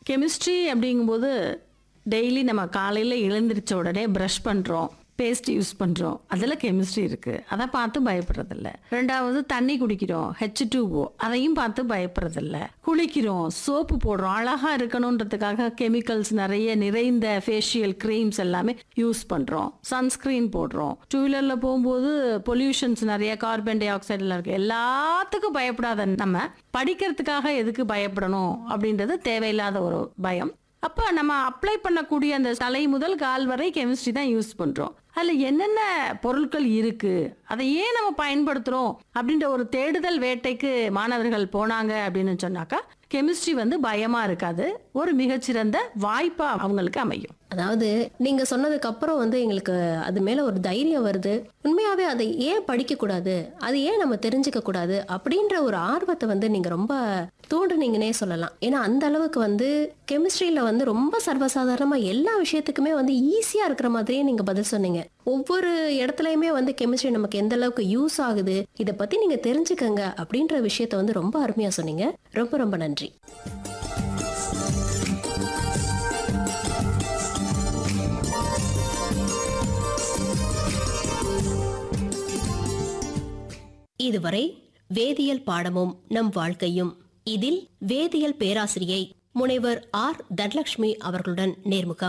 chemistry அப்படிங்கும்போது daily நம்ம காலையில் எழுந்திரிச்ச உடனே ப்ரஷ் பண்ணுறோம் பேஸ்ட் யூஸ் பண்ணுறோம் அதில் கெமிஸ்ட்ரி இருக்குது அதை பார்த்து பயப்படுறதில்ல ரெண்டாவது தண்ணி குடிக்கிறோம் ஹெச் டூஓ அதையும் பார்த்து பயப்படுறதில்ல குளிக்கிறோம் சோப்பு போடுறோம் அழகாக இருக்கணுன்றதுக்காக கெமிக்கல்ஸ் நிறைய நிறைந்த ஃபேஷியல் க்ரீம்ஸ் எல்லாமே யூஸ் பண்ணுறோம் சன்ஸ்க்ரீன் போடுறோம் டூ வீலரில் போகும்போது பொல்யூஷன்ஸ் நிறைய கார்பன் டை ஆக்சைடில் இருக்குது எல்லாத்துக்கும் பயப்படாத நம்ம படிக்கிறதுக்காக எதுக்கு பயப்படணும் அப்படின்றது தேவையில்லாத ஒரு பயம் அப்போ நம்ம அப்ளை பண்ணக்கூடிய அந்த தலை முதல் கால் வரை கெமிஸ்ட்ரி தான் யூஸ் பண்ணுறோம் அதில் என்னென்ன பொருட்கள் இருக்கு அதை ஏன் நம்ம பயன்படுத்துகிறோம் அப்படின்ற ஒரு தேடுதல் வேட்டைக்கு மாணவர்கள் போனாங்க அப்படின்னு சொன்னாக்கா கெமிஸ்ட்ரி வந்து பயமா இருக்காது ஒரு மிகச்சிறந்த வாய்ப்பா அவங்களுக்கு அமையும் அதாவது நீங்க சொன்னதுக்கு அப்புறம் வந்து எங்களுக்கு அது மேல ஒரு தைரியம் வருது உண்மையாவே அதை ஏன் படிக்க கூடாது அது ஏன் நம்ம தெரிஞ்சுக்க கூடாது அப்படின்ற ஒரு ஆர்வத்தை வந்து நீங்க ரொம்ப தூண்டுனீங்கன்னே சொல்லலாம் ஏன்னா அந்த அளவுக்கு வந்து கெமிஸ்ட்ரியில வந்து ரொம்ப சர்வசாதாரணமா எல்லா விஷயத்துக்குமே வந்து ஈஸியா இருக்கிற மாதிரியே நீங்க பதில் சொன்னீங்க ஒவ்வொரு இடத்துலயுமே வந்து கெமிஸ்ட்ரி நமக்கு எந்த அளவுக்கு யூஸ் ஆகுது இதை பத்தி நீங்க தெரிஞ்சுக்கங்க அப்படின்ற விஷயத்த வந்து ரொம்ப அருமையா சொன்னீங்க ரொம்ப ரொம்ப நன்றி இதுவரை வேதியியல் பாடமும் நம் வாழ்க்கையும் இதில் வேதியியல் பேராசிரியை முனைவர் ஆர் தனலட்சுமி அவர்களுடன் நேர்முகம்